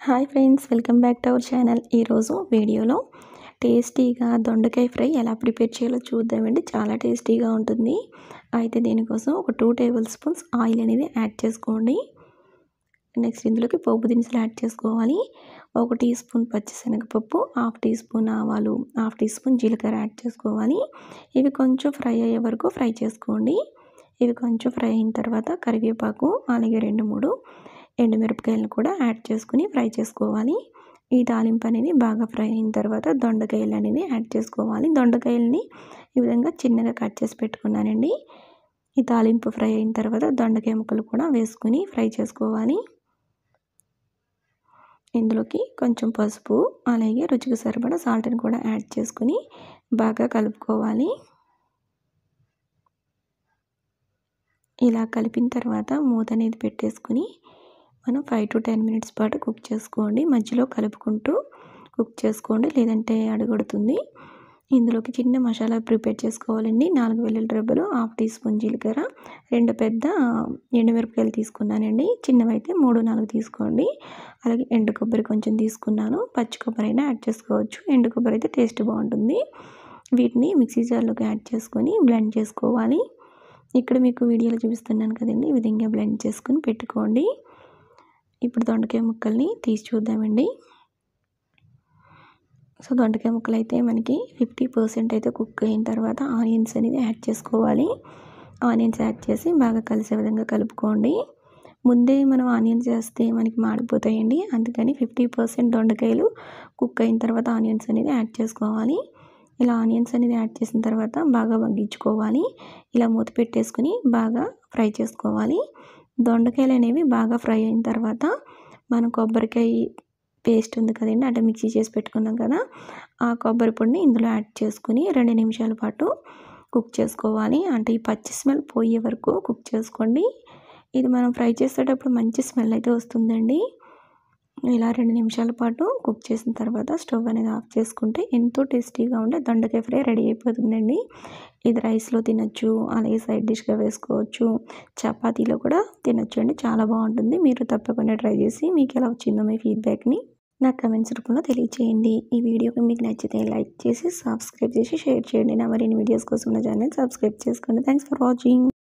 hi friends welcome back to our channel ఈరోజు వీడియోలో టేస్టీగా దొండకాయ ఫ్రై ఎలా ప్రిపేర్ చేయాలో చూద్దామండి చాలా టేస్టీగా ఉంటుంది అయితే దీనికోసం ఒక టూ టేబుల్ స్పూన్స్ ఆయిల్ అనేది యాడ్ చేసుకోండి నెక్స్ట్ ఇందులోకి పోపు దినుసులు యాడ్ చేసుకోవాలి ఒక టీ స్పూన్ పచ్చిశనగపప్పు హాఫ్ టీ స్పూన్ ఆవాలు హాఫ్ టీ స్పూన్ జీలకర్ర యాడ్ చేసుకోవాలి ఇవి కొంచెం ఫ్రై అయ్యే వరకు ఫ్రై చేసుకోండి ఇవి కొంచెం ఫ్రై అయిన తర్వాత కరివేపాకు అలాగే రెండు మూడు ఎండుమిరపకాయలను కూడా యాడ్ చేసుకుని ఫ్రై చేసుకోవాలి ఈ తాలింపు అనేది బాగా ఫ్రై అయిన తర్వాత దొండకాయలు అనేది యాడ్ చేసుకోవాలి దొండకాయలని ఈ విధంగా చిన్నగా కట్ చేసి పెట్టుకున్నానండి ఈ తాలింపు ఫ్రై అయిన తర్వాత దొండకాయ ముక్కలు కూడా వేసుకుని ఫ్రై చేసుకోవాలి ఇందులోకి కొంచెం పసుపు అలాగే రుచికి సరిపడా సాల్ట్ని కూడా యాడ్ చేసుకుని బాగా కలుపుకోవాలి ఇలా కలిపిన తర్వాత మూత అనేది పెట్టేసుకుని మనం ఫైవ్ టు టెన్ మినిట్స్ పాటు కుక్ చేసుకోండి మధ్యలో కలుపుకుంటూ కుక్ చేసుకోండి లేదంటే అడుగుడుతుంది ఇందులోకి చిన్న మసాలా ప్రిపేర్ చేసుకోవాలండి నాలుగు వెల్లుల్లి రెబ్బలు హాఫ్ టీ స్పూన్ జీలకర్ర రెండు పెద్ద ఎండుమిరపకాయలు తీసుకున్నానండి చిన్నవైతే మూడు నాలుగు తీసుకోండి అలాగే ఎండు కొబ్బరి కొంచెం తీసుకున్నాను పచ్చి కొబ్బరి అయినా యాడ్ చేసుకోవచ్చు ఎండు కొబ్బరి అయితే టేస్ట్ బాగుంటుంది వీటిని మిక్సీ జార్లోకి యాడ్ చేసుకొని బ్లెండ్ చేసుకోవాలి ఇక్కడ మీకు వీడియోలో చూపిస్తున్నాను కదండి ఈ విధంగా బ్లెండ్ చేసుకుని పెట్టుకోండి ఇప్పుడు దొండకాయ ముక్కల్ని తీసి చూద్దామండి సో దొండకాయ ముక్కలు అయితే మనకి ఫిఫ్టీ పర్సెంట్ అయితే కుక్ అయిన తర్వాత ఆనియన్స్ అనేది యాడ్ చేసుకోవాలి ఆనియన్స్ యాడ్ చేసి బాగా కలిసే విధంగా కలుపుకోండి ముందే మనం ఆనియన్స్ వేస్తే మనకి మాడిపోతాయండి అందుకని ఫిఫ్టీ పర్సెంట్ దొండకాయలు కుక్ అయిన తర్వాత ఆనియన్స్ అనేది యాడ్ చేసుకోవాలి ఇలా ఆనియన్స్ అనేది యాడ్ చేసిన తర్వాత బాగా మగ్గించుకోవాలి ఇలా మూత పెట్టేసుకుని బాగా ఫ్రై చేసుకోవాలి దొండకాయలు అనేవి బాగా ఫ్రై అయిన తర్వాత మనం కొబ్బరికాయ పేస్ట్ ఉంది కదండి అంటే మిక్సీ చేసి పెట్టుకున్నాం కదా ఆ కొబ్బరి పొడిని ఇందులో యాడ్ చేసుకుని రెండు నిమిషాల పాటు కుక్ చేసుకోవాలి అంటే ఈ పచ్చి స్మెల్ పోయే వరకు కుక్ చేసుకోండి ఇది మనం ఫ్రై చేసేటప్పుడు మంచి స్మెల్ అయితే వస్తుందండి ఇలా రెండు నిమిషాల పాటు కుక్ చేసిన తర్వాత స్టవ్ అనేది ఆఫ్ చేసుకుంటే ఎంతో టేస్టీగా ఉండే దొండకాయ ఫ్రై రెడీ అయిపోతుందండి ఇది రైస్లో తినచ్చు అలాగే సైడ్ డిష్గా వేసుకోవచ్చు చపాతీలో కూడా తినచ్చు అండి చాలా బాగుంటుంది మీరు తప్పకుండా ట్రై చేసి మీకు ఎలా వచ్చిందో మీ ఫీడ్బ్యాక్ని నా కమెంట్స్ రూపంలో తెలియచేయండి ఈ వీడియో మీకు నచ్చితే లైక్ చేసి సబ్స్క్రైబ్ చేసి షేర్ చేయండి నా మరిన్ని వీడియోస్ కోసం నా ఛానల్ సబ్స్క్రైబ్ చేసుకోండి థ్యాంక్స్ ఫర్ వాచింగ్